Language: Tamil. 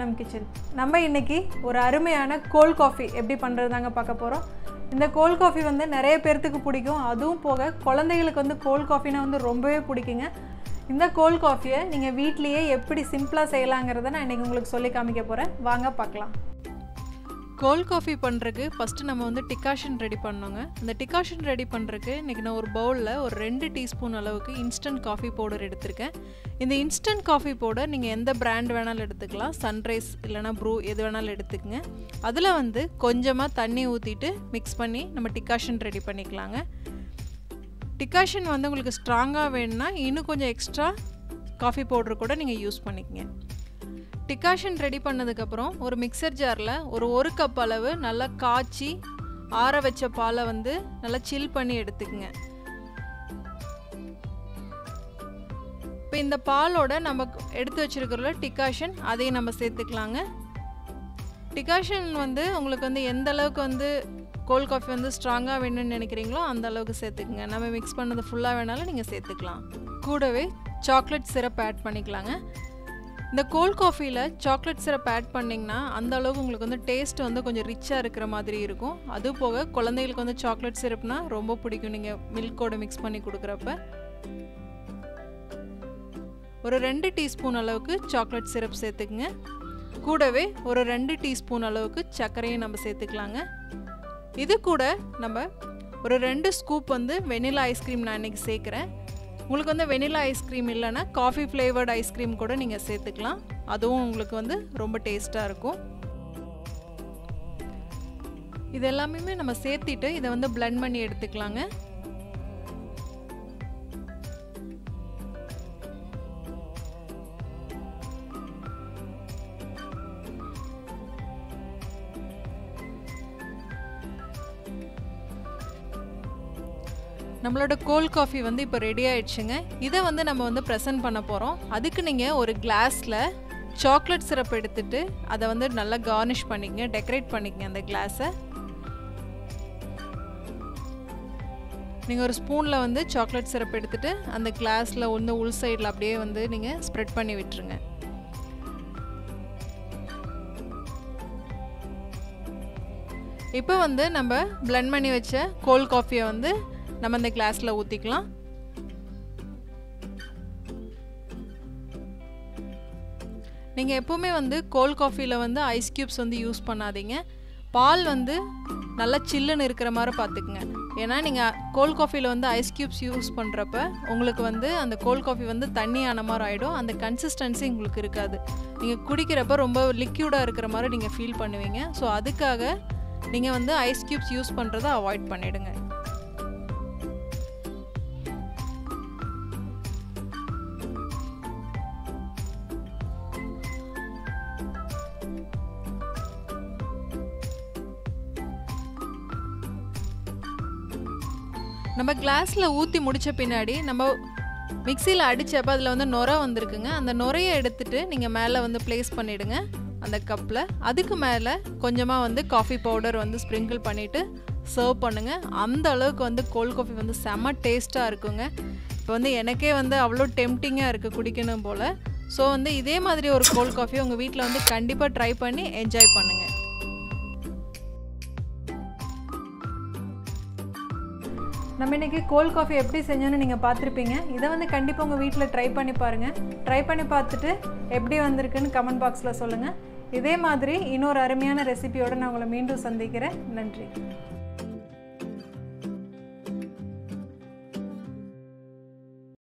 ஜனனம் கிச்சன் நம்ம இன்னைக்கு ஒரு அருமையான கோல்ட் காஃபி எப்படி பண்ணுறது தாங்க பார்க்க போகிறோம் இந்த கோல்ட் காஃபி வந்து நிறைய பேர்த்துக்கு பிடிக்கும் அதுவும் போக குழந்தைகளுக்கு வந்து கோல்ட் காஃபினா வந்து ரொம்பவே பிடிக்குங்க இந்த கோல்ட் காஃபியை நீங்கள் வீட்லேயே எப்படி சிம்பிளாக செய்யலாங்கிறத நான் இன்றைக்கி உங்களுக்கு சொல்லி காமிக்க போகிறேன் வாங்க பார்க்கலாம் கோல்ட் காஃபி பண்ணுறதுக்கு ஃபஸ்ட்டு நம்ம வந்து டிகாஷன் ரெடி பண்ணோங்க இந்த டிகாஷன் ரெடி பண்ணுறதுக்கு இன்றைக்கி நான் ஒரு பவுலில் ஒரு ரெண்டு டீஸ்பூன் அளவுக்கு இன்ஸ்டன்ட் காஃபி பவுடர் எடுத்திருக்கேன் இந்த இன்ஸ்டன்ட் காஃபி பவுடர் நீங்கள் எந்த பிராண்ட் வேணாலும் எடுத்துக்கலாம் சன்ரைஸ் இல்லைனா ப்ரூ எது வேணாலும் எடுத்துக்கங்க அதில் வந்து கொஞ்சமாக தண்ணி ஊற்றிட்டு மிக்ஸ் பண்ணி நம்ம டிகாஷன் ரெடி பண்ணிக்கலாங்க டிகாஷன் வந்து உங்களுக்கு ஸ்ட்ராங்காக வேணும்னா இன்னும் கொஞ்சம் எக்ஸ்ட்ரா காஃபி பவுடர் கூட நீங்கள் யூஸ் பண்ணிக்கங்க டிகாஷன் ரெடி பண்ணதுக்கப்புறம் ஒரு மிக்சர் ஜாரில் ஒரு ஒரு கப் அளவு நல்லா காய்ச்சி ஆற வச்ச பாலை வந்து நல்லா சில் பண்ணி எடுத்துக்கங்க இப்போ இந்த பாலோட நம்ம எடுத்து வச்சுருக்கிறோம்ல டிகாஷன் அதையும் நம்ம சேர்த்துக்கலாங்க டிகாஷன் வந்து உங்களுக்கு வந்து எந்த அளவுக்கு வந்து கோல்ட் காஃபி வந்து ஸ்ட்ராங்காக வேணும்னு நினைக்கிறீங்களோ அந்த அளவுக்கு சேர்த்துக்குங்க நம்ம மிக்ஸ் பண்ணது ஃபுல்லாக வேணாலும் நீங்கள் சேர்த்துக்கலாம் கூடவே சாக்லேட் சிரப் ஆட் பண்ணிக்கலாங்க இந்த கோல்ட் காஃபியில் சாக்லேட் சிரப் ஆட் பண்ணிங்கன்னா அந்த அளவுக்கு உங்களுக்கு வந்து டேஸ்ட் வந்து கொஞ்சம் ரிச்சாக இருக்கிற மாதிரி இருக்கும் அது போக குழந்தைகளுக்கு வந்து சாக்லேட் சிரப்னா ரொம்ப பிடிக்கும் நீங்கள் மில்கோட மிக்ஸ் பண்ணி கொடுக்குறப்ப ஒரு ரெண்டு டீஸ்பூன் அளவுக்கு சாக்லேட் சிரப் சேர்த்துக்குங்க கூடவே ஒரு ரெண்டு டீஸ்பூன் அளவுக்கு சர்க்கரையும் நம்ம சேர்த்துக்கலாங்க இது கூட நம்ம ஒரு ரெண்டு ஸ்கூப் வந்து வெனிலா ஐஸ்கிரீம் நான் இன்றைக்கி சேர்க்குறேன் உங்களுக்கு வந்து வெனிலா ஐஸ்கிரீம் இல்லைன்னா காஃபி ஃப்ளேவர்ட் ஐஸ்கிரீம் கூட நீங்கள் சேர்த்துக்கலாம் அதுவும் உங்களுக்கு வந்து ரொம்ப டேஸ்ட்டாக இருக்கும் இது எல்லாமே நம்ம சேர்த்திட்டு இதை வந்து பிளெண்ட் பண்ணி எடுத்துக்கலாங்க நம்மளோட கோல்ட் காஃபி வந்து இப்போ ரெடி ஆயிடுச்சுங்க இதை வந்து நம்ம வந்து ப்ரெசென்ட் பண்ண போகிறோம் அதுக்கு நீங்கள் ஒரு கிளாஸில் சாக்லேட் சிரப் எடுத்துட்டு அதை வந்து நல்லா கார்னிஷ் பண்ணிக்கங்க டெக்கரேட் பண்ணிக்கங்க அந்த கிளாஸை நீங்கள் ஒரு ஸ்பூனில் வந்து சாக்லேட் சிரப் எடுத்துகிட்டு அந்த கிளாஸில் வந்து உள் சைடில் அப்படியே வந்து நீங்கள் ஸ்ப்ரெட் பண்ணி விட்டுருங்க இப்போ வந்து நம்ம பிளெண்ட் பண்ணி வச்ச கோல்ட் காஃபியை வந்து நம்ம இந்த கிளாஸில் ஊற்றிக்கலாம் நீங்கள் எப்போவுமே வந்து கோல்ட் காஃபியில் வந்து ஐஸ் க்யூப்ஸ் வந்து யூஸ் பண்ணாதீங்க பால் வந்து நல்லா சில்லுன்னு இருக்கிற மாதிரி பார்த்துக்குங்க ஏன்னா நீங்கள் கோல்ட் காஃபியில் வந்து ஐஸ் க்யூப்ஸ் யூஸ் பண்ணுறப்ப உங்களுக்கு வந்து அந்த கோல்ட் காஃபி வந்து தண்ணி ஆன மாதிரி ஆகிடும் அந்த கன்சிஸ்டன்சி உங்களுக்கு இருக்காது நீங்கள் குடிக்கிறப்ப ரொம்ப லிக்யூடாக இருக்கிற மாதிரி நீங்கள் ஃபீல் பண்ணுவீங்க ஸோ அதுக்காக நீங்கள் வந்து ஐஸ் க்யூப்ஸ் யூஸ் பண்ணுறதை அவாய்ட் பண்ணிவிடுங்க நம்ம கிளாஸில் ஊற்றி முடித்த பின்னாடி நம்ம மிக்சியில் அடித்தப்போ அதில் வந்து நுர வந்திருக்குங்க அந்த நுரையை எடுத்துகிட்டு நீங்கள் மேலே வந்து ப்ளேஸ் பண்ணிவிடுங்க அந்த கப்பில் அதுக்கு மேலே கொஞ்சமாக வந்து காஃபி பவுடர் வந்து ஸ்ப்ரிங்கிள் பண்ணிவிட்டு சர்வ் பண்ணுங்கள் அந்த அளவுக்கு வந்து கோல்ட் காஃபி வந்து செம்ம டேஸ்ட்டாக இருக்குங்க இப்போ வந்து எனக்கே வந்து அவ்வளோ டெம்டிங்காக இருக்குது குடிக்கணும் போல் ஸோ வந்து இதே மாதிரி ஒரு கோல்ட் காஃபி உங்கள் வீட்டில் வந்து கண்டிப்பாக ட்ரை பண்ணி என்ஜாய் பண்ணுங்கள் நம்ம இன்றைக்கி கோல்ட் காஃபி எப்படி செஞ்சோன்னு நீங்கள் பார்த்துருப்பீங்க இதை வந்து கண்டிப்பாக உங்கள் வீட்டில் ட்ரை பண்ணி பாருங்கள் ட்ரை பண்ணி பார்த்துட்டு எப்படி வந்திருக்குன்னு கமெண்ட் பாக்ஸில் சொல்லுங்கள் இதே மாதிரி இன்னொரு அருமையான ரெசிபியோடு நான் உங்களை மீண்டும் சந்திக்கிறேன் நன்றி